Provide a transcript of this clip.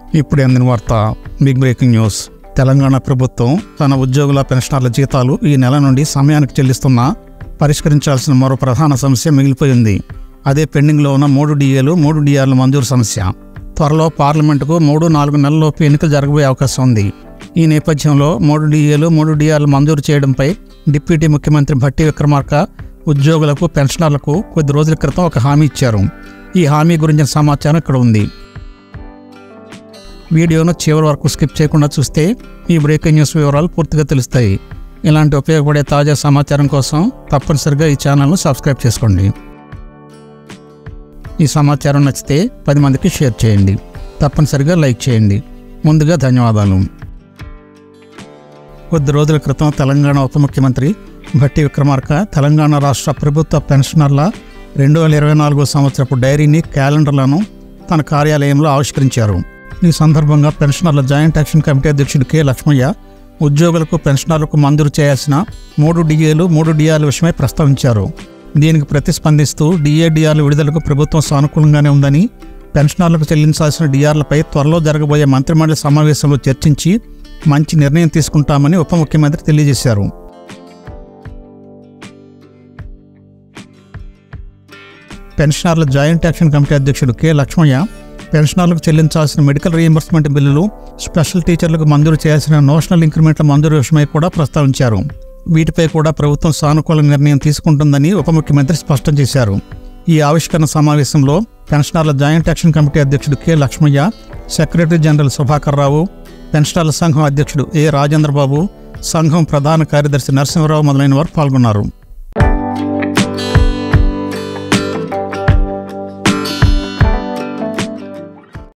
ఇప్పుడు అందిన వార్త బిగ్ బ్రేకింగ్ న్యూస్ తెలంగాణ ప్రభుత్వం తన ఉద్యోగుల పెన్షనర్ల జీతాలు ఈ నెల నుండి సమయానికి చెల్లిస్తున్నా పరిష్కరించాల్సిన మరో ప్రధాన సమస్య మిగిలిపోయింది అదే పెండింగ్లో ఉన్న మూడు డిఏలు మూడు డిఆర్ల మంజూరు సమస్య త్వరలో పార్లమెంటుకు మూడు నాలుగు నెలల్లోపు ఎన్నికలు జరగబోయే అవకాశం ఉంది ఈ నేపథ్యంలో మూడు డిఏలు మూడు డిఆర్లు మంజూరు చేయడంపై డిప్యూటీ ముఖ్యమంత్రి భట్టి విక్రమార్క ఉద్యోగులకు పెన్షనర్లకు కొద్ది రోజుల క్రితం ఒక హామీ ఇచ్చారు ఈ హామీ గురించిన సమాచారం ఇక్కడ ఉంది వీడియోను చివరి వరకు స్కిప్ చేయకుండా చూస్తే ఈ బ్రేకింగ్ న్యూస్ వివరాలు పూర్తిగా తెలుస్తాయి ఇలాంటి ఉపయోగపడే తాజా సమాచారం కోసం తప్పనిసరిగా ఈ ఛానల్ను సబ్స్క్రైబ్ చేసుకోండి ఈ సమాచారం నచ్చితే పది మందికి షేర్ చేయండి తప్పనిసరిగా లైక్ చేయండి ముందుగా ధన్యవాదాలు కొద్ది రోజుల క్రితం తెలంగాణ ఉప ముఖ్యమంత్రి భట్టి విక్రమార్క తెలంగాణ రాష్ట్ర ప్రభుత్వ పెన్షనర్ల రెండు వేల ఇరవై నాలుగో సంవత్సరపు డైరీని క్యాలెండర్లను తన కార్యాలయంలో ఆవిష్కరించారు ఈ సందర్భంగా పెన్షనర్ల జాయింట్ యాక్షన్ కమిటీ అధ్యక్షుడు కె లక్ష్మయ్య ఉద్యోగులకు పెన్షనర్లకు మంజూరు చేయాల్సిన మూడు డిఏలు మూడు డిఆర్ల విషయమై ప్రస్తావించారు దీనికి ప్రతిస్పందిస్తూ డిఏడిఆర్ల విడుదలకు ప్రభుత్వం సానుకూలంగానే ఉందని పెన్షనర్లకు చెల్లించాల్సిన డిఆర్లపై త్వరలో జరగబోయే మంత్రిమండలి సమావేశంలో చర్చించి మంచి నిర్ణయం తీసుకుంటామని ఉప ముఖ్యమంత్రి తెలియజేశారు పెన్షనర్ల జాయింట్ యాక్షన్ కమిటీ అధ్యక్షుడు కె లక్ష్మయ్య పెన్షనర్లకు చెల్లించాల్సిన మెడికల్ రీఎంబర్స్మెంట్ బిల్లులు స్పెషల్ టీచర్లకు మంజూరు చేయాల్సిన నోషనల్ ఇంక్రిమెంట్ల మంజూరు విషయమై కూడా ప్రస్తావించారు వీటిపై కూడా ప్రభుత్వం సానుకూల నిర్ణయం తీసుకుంటుందని ఉప ముఖ్యమంత్రి స్పష్టం చేశారు ఈ ఆవిష్కరణ సమావేశంలో పెన్షనర్ల జాయింట్ యాక్షన్ కమిటీ అధ్యక్షుడు K Lakshmaiah secretary general Subhakar Rao పెన్షనర్ల సంఘం అధ్యక్షుడు ఏ రాజేంద్రబాబు సంఘం ప్రధాన కార్యదర్శి నరసింహరావు మొదలైన వారు పాల్గొన్నారు